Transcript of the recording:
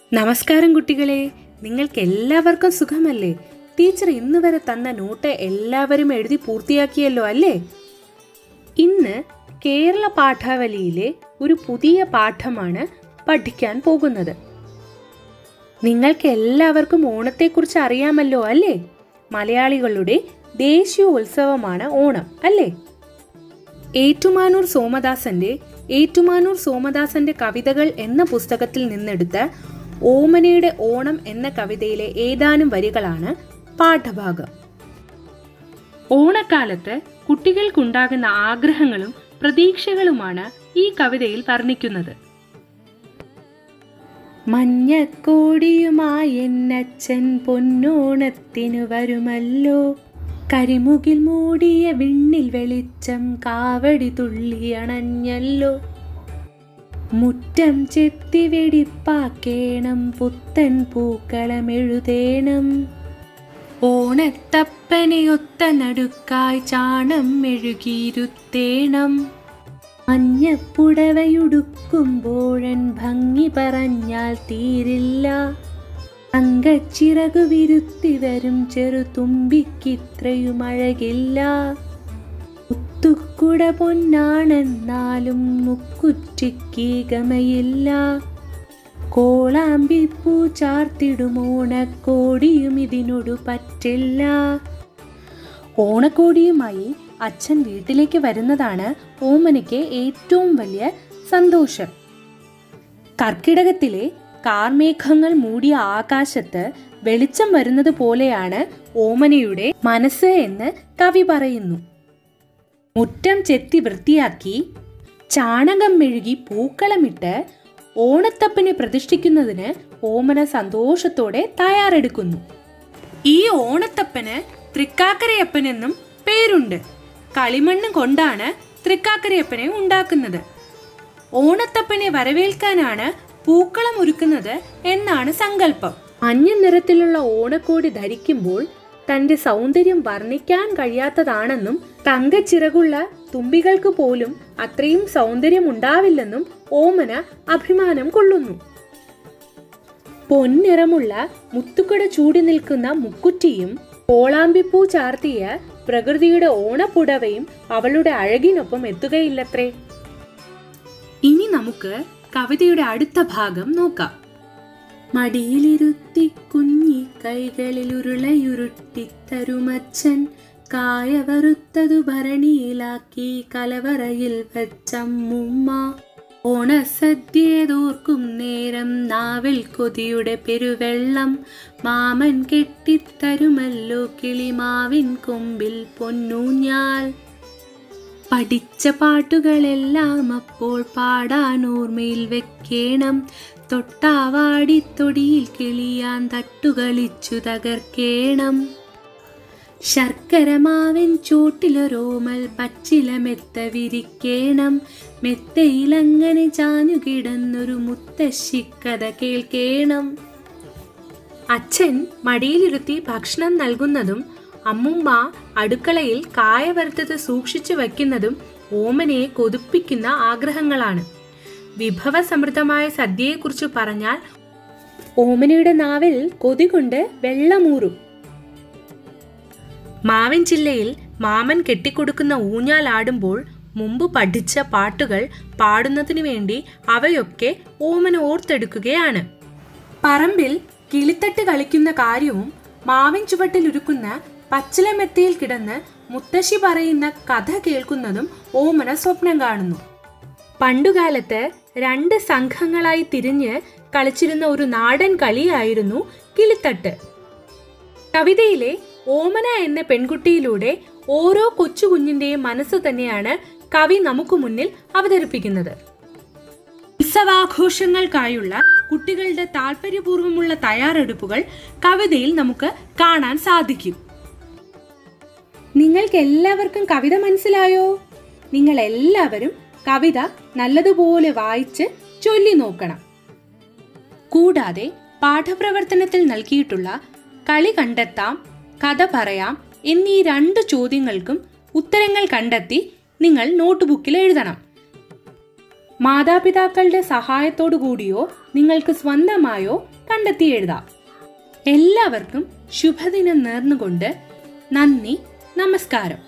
നമസ്കാരം കുട്ടികളെ നിങ്ങൾക്ക് എല്ലാവർക്കും സുഖമല്ലേ ടീച്ചർ ഇന്ന് വരെ തന്ന നോട്ട് എല്ലാവരും എഴുതി പൂർത്തിയാക്കിയല്ലോ അല്ലേ ഇന്ന് കേരള പാഠാവലിയിലെ ഒരു പുതിയ പാഠമാണ് പഠിക്കാൻ പോകുന്നത് നിങ്ങൾക്ക് എല്ലാവർക്കും ഓണത്തെക്കുറിച്ച് അറിയാമല്ലോ അല്ലേ മലയാളികളുടെ ദേശീയ ഉത്സവമാണ് ഓണം അല്ലേ ഏറ്റുമാനൂർ സോമദാസന്റെ ഏറ്റുമാനൂർ സോമദാസന്റെ കവിതകൾ എന്ന പുസ്തകത്തിൽ നിന്നെടുത്ത ഓമനയുടെ ഓണം എന്ന കവിതയിലെ ഏതാനും വരികളാണ് പാഠഭാഗം ഓണക്കാലത്ത് കുട്ടികൾക്കുണ്ടാകുന്ന ആഗ്രഹങ്ങളും പ്രതീക്ഷകളുമാണ് ഈ കവിതയിൽ വർണ്ണിക്കുന്നത് മഞ്ഞക്കോടിയുമായി എന്നച്ഛൻ പൊന്നോണത്തിനു വരുമല്ലോ കരിമുകിൽ മൂടിയ വിണ്ണിൽ വെളിച്ചം കാവടി തുള്ളി അണഞ്ഞല്ലോ മുറ്റം ചെത്തി വെടിപ്പാക്കേണം പുത്തൻ പൂക്കളമെഴുതേണം ഓണത്തപ്പനെയൊത്ത നടുക്കായി ചാണം മെഴുകിയിരുത്തേണം മഞ്ഞപ്പുടവയുടുക്കുമ്പോഴൻ ഭംഗി പറഞ്ഞാൽ തീരില്ല അങ്കച്ചിറകു വിരുത്തി വരും ചെറു തുമ്പിക്കിത്രയും അഴകില്ല മുത്തുക്കുട പൊന്നാണെന്നാലും മുക്കുറ്റിക്ക് ഗമയില്ല കോളാമ്പിപ്പൂ ചാർത്തിടും ഓണക്കോടിയും ഇതിനോട് പറ്റില്ല ഓണക്കോടിയുമായി അച്ഛൻ വീട്ടിലേക്ക് വരുന്നതാണ് ഓമനയ്ക്ക് ഏറ്റവും വലിയ സന്തോഷം കർക്കിടകത്തിലെ കാർമേഘങ്ങൾ മൂടിയ ആകാശത്ത് വെളിച്ചം വരുന്നത് പോലെയാണ് ഓമനയുടെ മനസ്സ് എന്ന് കവി പറയുന്നു മുറ്റം ചെത്തി വൃത്തിയാക്കി ചാണകം മെഴുകി പൂക്കളമിട്ട് ഓണത്തപ്പനെ പ്രതിഷ്ഠിക്കുന്നതിന് ഓമന സന്തോഷത്തോടെ തയ്യാറെടുക്കുന്നു ഈ ഓണത്തപ്പന് തൃക്കാക്കരയപ്പൻ എന്നും പേരുണ്ട് കളിമണ്ണ് കൊണ്ടാണ് തൃക്കാക്കരയപ്പനെ ഉണ്ടാക്കുന്നത് ഓണത്തപ്പനെ വരവേൽക്കാനാണ് പൂക്കളം ഒരുക്കുന്നത് എന്നാണ് സങ്കല്പം മഞ്ഞ നിറത്തിലുള്ള ഓണക്കോടി ധരിക്കുമ്പോൾ തന്റെ സൗന്ദര്യം വർണ്ണിക്കാൻ കഴിയാത്തതാണെന്നും തങ്കച്ചിറകുള്ള തുമ്പികൾക്ക് പോലും അത്രയും സൗന്ദര്യം ഉണ്ടാവില്ലെന്നും ഓമന അഭിമാനം കൊള്ളുന്നു പൊന്നിറമുള്ള മുത്തുക്കട ചൂടി നിൽക്കുന്ന മുക്കുറ്റിയും കോളാമ്പിപ്പൂ ചാർത്തിയ പ്രകൃതിയുടെ ഓണപ്പുടവയും അവളുടെ അഴകിനൊപ്പം എത്തുകയില്ലത്രേ ഇനി നമുക്ക് കവിതയുടെ അടുത്ത ഭാഗം നോക്കാം മടിയിലിരുത്തി കുഞ്ഞി കൈകളിൽ ഉരുളയുരുട്ടിത്തരുമച്ചൻ കായ വറുത്തതു ഭരണിയിലാക്കി കലവറയിൽ വച്ചമ്മുമ്മ ഓണസദ്യതോർക്കും നേരം നാവിൽ കൊതിയുടെ പെരുവെള്ളം മാമൻ കെട്ടിത്തരുമല്ലോ കിളിമാവിൻ കൊമ്പിൽ പൊന്നൂഞ്ഞാൽ പഠിച്ച പാട്ടുകളെല്ലാം അപ്പോൾ പാടാൻ ഓർമ്മയിൽ വെക്കേണം തൊട്ടാവാടിത്തൊടിയിൽ കിളിയാൻ തട്ടുകളിച്ചു തകർക്കേണം ശർക്കരമാവിൻ ചോട്ടിലൊരോമൽ പച്ചില മെത്ത വിരിക്കേണം മെത്തയിലങ്ങനെ ചാഞ്ഞു കിടന്നൊരു മുത്തശ്ശിക്കഥ കേൾക്കേണം അച്ഛൻ മടിയിലിരുത്തി ഭക്ഷണം നൽകുന്നതും അമ്മുമ്മ അടുക്കളയിൽ കായ വറുത്തത് സൂക്ഷിച്ചു വയ്ക്കുന്നതും ഓമനയെ കൊതിപ്പിക്കുന്ന ആഗ്രഹങ്ങളാണ് വിഭവസമൃദ്ധമായ സദ്യയെക്കുറിച്ച് പറഞ്ഞാൽ ഓമനയുടെ നാവിൽ കൊതി കൊണ്ട് വെള്ളമൂറും മാവിൻ ചില്ലയിൽ മാമൻ കെട്ടിക്കൊടുക്കുന്ന ഊഞ്ഞാലാടുമ്പോൾ മുമ്പ് പഠിച്ച പാട്ടുകൾ പാടുന്നതിനു വേണ്ടി അവയൊക്കെ ഓമന ഓർത്തെടുക്കുകയാണ് പറമ്പിൽ കിളിത്തട്ട് കളിക്കുന്ന കാര്യവും മാവിൻ ചുവട്ടിൽ ഉരുക്കുന്ന പച്ചിലമെത്തയിൽ കിടന്ന് മുത്തശ്ശി പറയുന്ന കഥ കേൾക്കുന്നതും ഓമന സ്വപ്നം കാണുന്നു പണ്ടുകാലത്ത് രണ്ട് സംഘങ്ങളായി തിരിഞ്ഞ് കളിച്ചിരുന്ന ഒരു നാടൻ കളിയായിരുന്നു കിളിത്തട്ട് കവിതയിലെ ഓമന എന്ന പെൺകുട്ടിയിലൂടെ ഓരോ കൊച്ചു കുഞ്ഞിന്റെയും മനസ്സ് തന്നെയാണ് കവി നമുക്ക് മുന്നിൽ അവതരിപ്പിക്കുന്നത് ഉത്സവാഘോഷങ്ങൾക്കായുള്ള കുട്ടികളുടെ താല്പര്യപൂർവ്വമുള്ള തയ്യാറെടുപ്പുകൾ കവിതയിൽ നമുക്ക് കാണാൻ സാധിക്കും നിങ്ങൾക്ക് എല്ലാവർക്കും കവിത മനസ്സിലായോ നിങ്ങൾ എല്ലാവരും കവിത നല്ലതുപോലെ വായിച്ച് ചൊല്ലി നോക്കണം കൂടാതെ പാഠപ്രവർത്തനത്തിൽ നൽകിയിട്ടുള്ള കളി കണ്ടെത്താം കഥ പറയാം എന്നീ രണ്ട് ചോദ്യങ്ങൾക്കും ഉത്തരങ്ങൾ കണ്ടെത്തി നിങ്ങൾ നോട്ട്ബുക്കിൽ എഴുതണം മാതാപിതാക്കളുടെ സഹായത്തോടു കൂടിയോ നിങ്ങൾക്ക് സ്വന്തമായോ കണ്ടെത്തി എഴുതാം എല്ലാവർക്കും ശുഭദിനം നേർന്നുകൊണ്ട് നന്ദി നമസ്കാരം